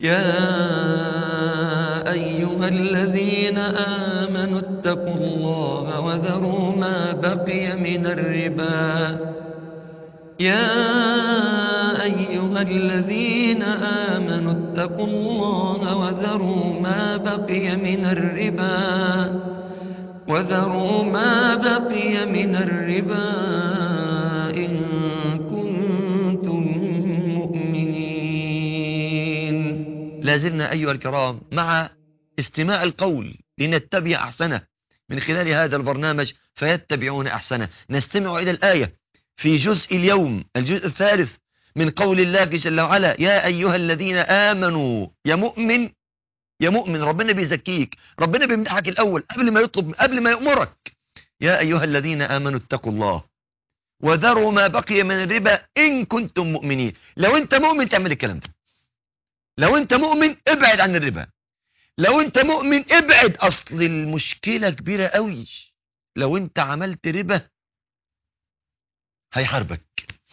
يا أيها الذين آمنوا اتقوا الله وذروا ما بقي من الربا يا أيها الذين آمنوا اتقوا الله وذروا ما بقي من الربا وذروا ما بقي من الربا إن كنتم مؤمنين لازلنا أيها الكرام مع استماع القول لنتبع أحسنه من خلال هذا البرنامج فيتبعون أحسنه نستمع إلى الآية في جزء اليوم الجزء الثالث من قول الله جل وعلا يا أيها الذين آمنوا يا مؤمن يا مؤمن ربنا بيزكيك ربنا بيمدحك الأول قبل ما يطلب قبل ما يأمرك يا أيها الذين آمنوا اتقوا الله وذروا ما بقي من الربا إن كنتم مؤمنين لو أنت مؤمن تعمل الكلام ده لو أنت مؤمن ابعد عن الربا لو أنت مؤمن ابعد أصل المشكلة كبيرة قوي لو أنت عملت ربا هيحاربك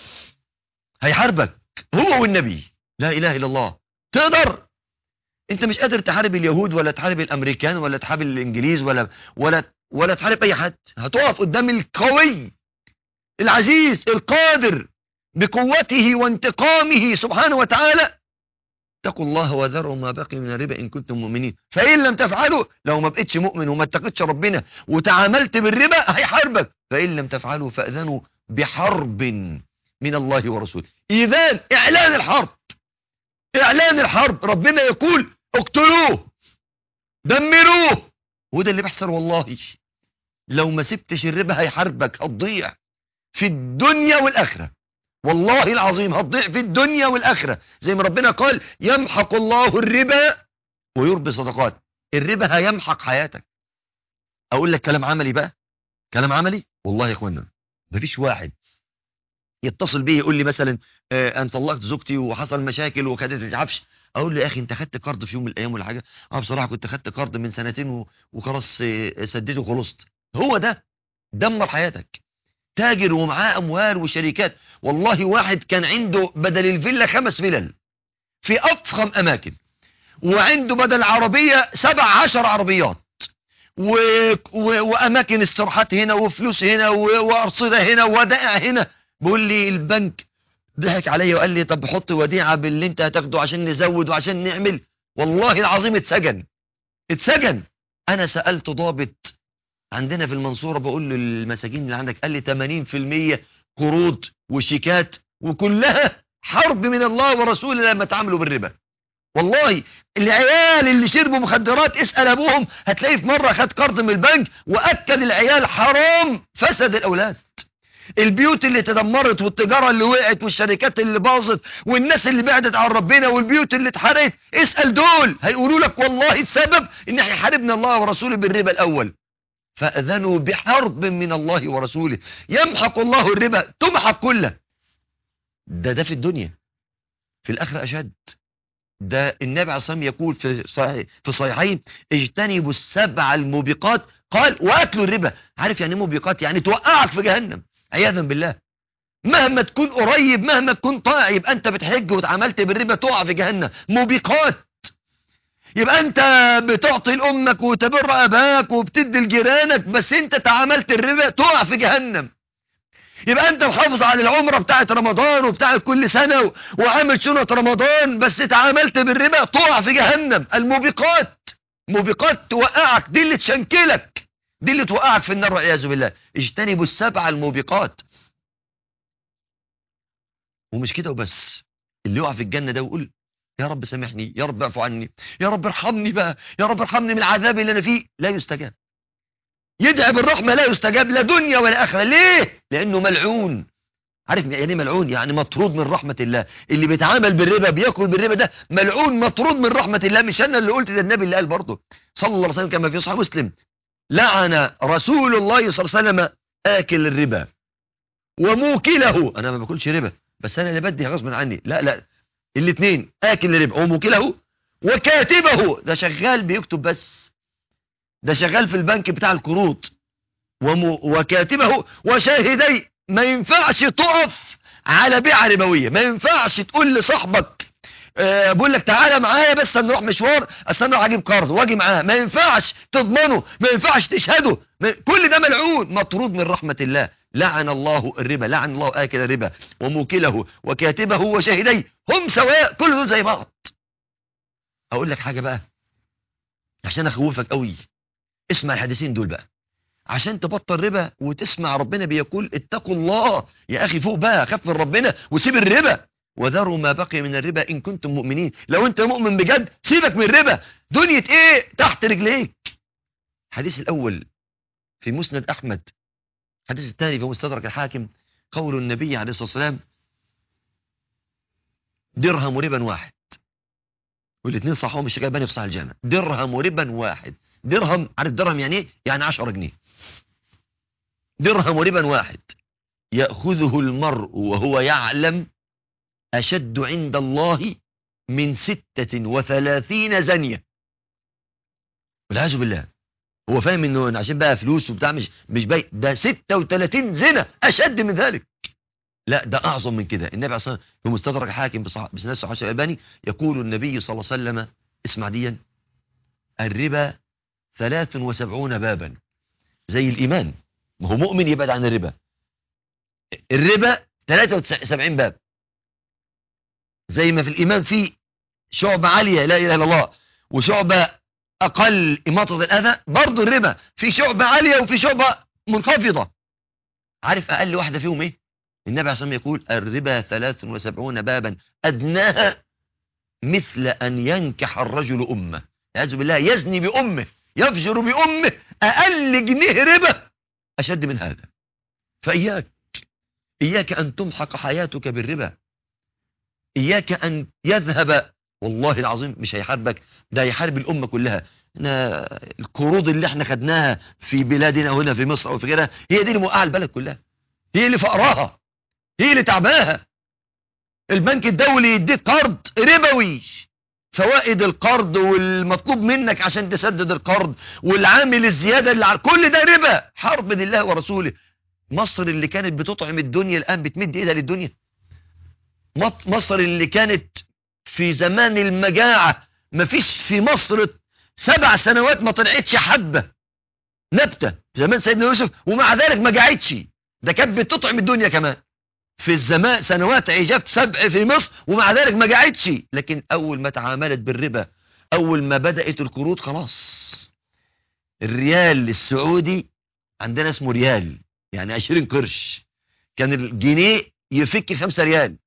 هيحاربك هو والنبي لا إله إلا الله تقدر انت مش قادر تحارب اليهود ولا تحارب الامريكان ولا تحارب الانجليز ولا ولا ولا تحارب اي حد هتقف قدام القوي العزيز القادر بقوته وانتقامه سبحانه وتعالى اتقوا الله وذروا ما بقي من الربا ان كنتم مؤمنين فان لم تفعلوا لو ما بقتش مؤمن وما اتقتش ربنا وتعاملت بالربا هيحاربك فان لم تفعلوا فاذنوا بحرب من الله ورسوله اذان اعلان الحرب اعلان الحرب ربنا يقول اقتلوه دمروه وده اللي بيحصل والله لو ما سبتش الربا هيحاربك هتضيع في الدنيا والاخره والله العظيم هتضيع في الدنيا والاخره زي ما ربنا قال يمحق الله الربا ويربي صدقات الربا هيمحق حياتك اقول لك كلام عملي بقى كلام عملي والله يا اخوانا مفيش واحد يتصل بي يقول لي مثلا آه انا طلقت زوجتي وحصل مشاكل وخدت مش عارفش اقول له يا اخي انت خدت قرض في يوم من الايام ولا حاجه اه بصراحه كنت خدت قرض من سنتين و- وخلاص آه، سديته وخلصت هو ده دمر حياتك تاجر ومعاه اموال وشركات والله واحد كان عنده بدل الفيلا خمس فلل في افخم اماكن وعنده بدل عربيه سبع عشر عربيات و... و... واماكن استراحات هنا وفلوس هنا و... وارصده هنا ودائع هنا بيقول لي البنك ضحك عليا وقال لي طب حط وديعه باللي انت هتاخده عشان نزود وعشان نعمل والله العظيم اتسجن اتسجن انا سالت ضابط عندنا في المنصوره بقول للمساجين اللي عندك قال لي 80% قروض وشيكات وكلها حرب من الله ورسوله لما تعاملوا بالربا والله العيال اللي شربوا مخدرات اسال ابوهم هتلاقيه في مره خد قرض من البنك واكل العيال حرام فسد الاولاد البيوت اللي تدمرت والتجارة اللي وقعت والشركات اللي باظت والناس اللي بعدت عن ربنا والبيوت اللي اتحرقت اسأل دول هيقولوا لك والله السبب ان احنا حاربنا الله ورسوله بالربا الاول فأذنوا بحرب من الله ورسوله يمحق الله الربا تمحق كله ده ده في الدنيا في الآخرة أشد ده النبي عليه الصلاة والسلام يقول في صحيح في صحيحين اجتنبوا السبع الموبقات قال واكلوا الربا عارف يعني ايه موبقات يعني توقعك في جهنم عياذا بالله مهما تكون قريب مهما تكون طائع يبقى انت بتحج واتعاملت بالربا تقع في جهنم موبقات يبقى انت بتعطي لامك وتبر اباك وبتدي لجيرانك بس انت تعاملت الربا تقع في جهنم يبقى انت محافظ على العمرة بتاعت رمضان وبتاعت كل سنة و- وعامل شنط رمضان بس تعاملت بالربا تقع في جهنم الموبقات موبقات توقعك دي اللي تشنكلك دي اللي توقعك في النار والعياذ بالله اجتنبوا السبع الموبقات ومش كده وبس اللي يقع في الجنة ده ويقول يا رب سامحني يا رب اعفو عني يا رب ارحمني بقى يا رب ارحمني من العذاب اللي انا فيه لا يستجاب يدعي بالرحمة لا يستجاب لا دنيا ولا آخرة ليه لأنه ملعون عارف يعني ايه ملعون يعني مطرود من رحمة الله اللي بيتعامل بالربا بياكل بالربا ده ملعون مطرود من رحمة الله مش انا اللي قلت ده النبي اللي قال برضه صلى الله عليه وسلم كما في صحيح مسلم لعن رسول الله صلى الله عليه وسلم آكل الربا وموكله انا ما باكلش ربا بس انا اللي بدي غصب عني لا لا الاثنين آكل الربا وموكله وكاتبه ده شغال بيكتب بس ده شغال في البنك بتاع القروض وم- وكاتبه وشاهدي ما ينفعش تقف على بيعة ربوية ما ينفعش تقول لصاحبك آه، بقول لك تعالى معايا بس نروح مشوار استنى اروح اجيب قرض واجي معاه ما ينفعش تضمنه ما ينفعش تشهده ما- كل ده ملعون مطرود من رحمة الله لعن الله الربا لعن الله آكل الربا وموكله وكاتبه وشاهديه هم سواء كل دول زي بعض اقول لك حاجة بقى عشان اخوفك قوي اسمع الحديثين دول بقى عشان تبطل ربا وتسمع ربنا بيقول اتقوا الله يا اخي فوق بقى خاف من ربنا وسيب الربا وذروا ما بقي من الربا ان كنتم مؤمنين لو انت مؤمن بجد سيبك من الربا دنيا ايه تحت رجليك الحديث الاول في مسند احمد الحديث الثاني في مستدرك الحاكم قول النبي عليه الصلاه والسلام درهم وربا واحد والاثنين صحهم الشيخ الباني في صحيح الجامع درهم وربا واحد درهم عارف درهم يعني ايه يعني 10 جنيه درهم وربا واحد ياخذه المرء وهو يعلم اشد عند الله من ستة وثلاثين زنية والعياذ بالله هو فاهم انه عشان بقى فلوس وبتاع مش مش باي ده 36 زنا اشد من ذلك لا ده اعظم من كده النبي عليه الصلاه والسلام في مستدرك الحاكم بصح- بسناد صحيح الالباني يقول النبي صلى الله عليه وسلم اسمع ديا الربا 73 بابا زي الايمان ما هو مؤمن يبعد عن الربا الربا 73 باب زي ما في الايمان في شعبة عالية لا اله الا الله وشعبة اقل اماطة الاذى برضه الربا في شعبة عالية وفي شعبة منخفضة عارف اقل واحدة فيهم ايه النبي عليه الصلاة والسلام يقول الربا 73 بابا ادناها مثل ان ينكح الرجل امه اعوذ بالله يزني بامه يفجر بامه اقل جنيه ربا اشد من هذا فاياك اياك ان تمحق حياتك بالربا اياك ان يذهب والله العظيم مش هيحاربك ده هيحارب الامه كلها احنا القروض اللي احنا خدناها في بلادنا هنا في مصر او في غيرها هي دي اللي موقعه البلد كلها هي اللي فقراها هي اللي تعباها البنك الدولي يديك قرض ربوي فوائد القرض والمطلوب منك عشان تسدد القرض والعامل الزيادة اللي على كل ده ربا حرب لله ورسوله مصر اللي كانت بتطعم الدنيا الآن بتمد إيدها للدنيا مط- مصر اللي كانت في زمان المجاعة مفيش في مصر سبع سنوات ما طلعتش حبة نبتة زمان سيدنا يوسف ومع ذلك ما جاعتش ده كانت بتطعم الدنيا كمان في الزمان سنوات عجاب سبع في مصر ومع ذلك ما جاعتش لكن اول ما تعاملت بالربا اول ما بدأت القروض خلاص الريال السعودي عندنا اسمه ريال يعني 20 قرش كان الجنيه يفك 5 ريال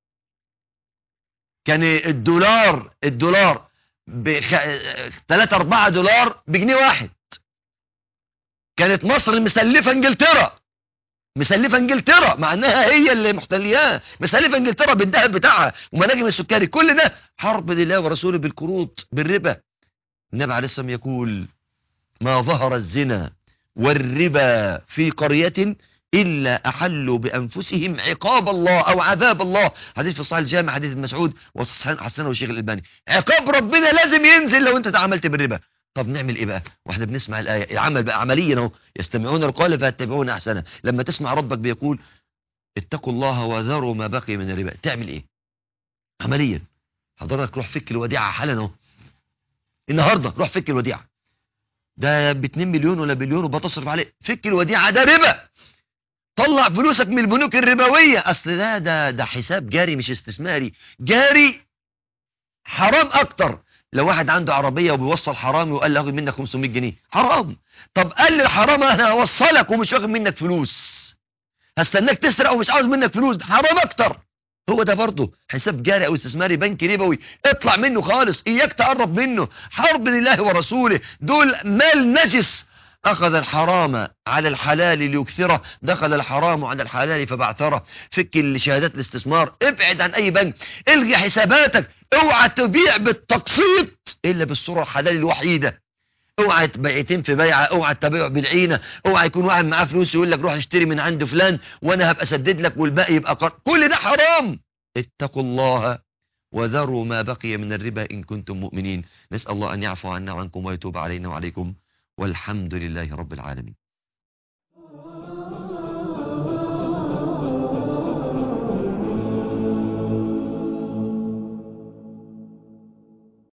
كان الدولار الدولار ب 3 4 دولار بجنيه واحد كانت مصر مسلفه انجلترا مسلفه انجلترا مع انها هي اللي محتلياه مسلفه انجلترا بالذهب بتاعها ومناجم السكري كل ده حرب لله ورسوله بالقروض بالربا النبي عليه الصلاه والسلام يقول ما ظهر الزنا والربا في قرية إلا أحلوا بأنفسهم عقاب الله أو عذاب الله حديث في الصحيح الجامع حديث ابن مسعود وحسنه الشيخ الألباني عقاب ربنا لازم ينزل لو أنت تعاملت بالربا طب نعمل ايه بقى واحنا بنسمع الايه العمل بقى عمليا اهو يستمعون القول فيتبعون احسنه لما تسمع ربك بيقول اتقوا الله وذروا ما بقي من الربا تعمل ايه عمليا حضرتك روح فك الوديعه حالا اهو النهارده روح فك الوديعه ده ب 2 مليون ولا بليون وبتصرف عليه فك الوديعه ده ربا طلع فلوسك من البنوك الربويه اصل ده ده ده حساب جاري مش استثماري جاري حرام اكتر لو واحد عنده عربيه وبيوصل حرامي وقال له هاخد منك 500 جنيه حرام طب قال لي الحرام انا هوصلك ومش واخد منك فلوس هستناك تسرق ومش عاوز منك فلوس ده حرام اكتر هو ده برضه حساب جاري او استثماري بنكي ربوي اطلع منه خالص اياك تقرب منه حرب لله ورسوله دول مال نجس أخذ الحرام على الحلال ليكثره دخل الحرام على الحلال فبعثره فك الشهادات الاستثمار ابعد عن أي بنك الغي حساباتك اوعى تبيع بالتقسيط إلا بالصورة الحلال الوحيدة اوعى بيعتين في بيعة اوعى تبيع بالعينة اوعى يكون واحد معاه فلوس يقول لك روح اشتري من عند فلان وانا هبقى اسدد لك والباقي يبقى قر... كل ده حرام اتقوا الله وذروا ما بقي من الربا إن كنتم مؤمنين نسأل الله أن يعفو عنا وعنكم ويتوب علينا وعليكم والحمد لله رب العالمين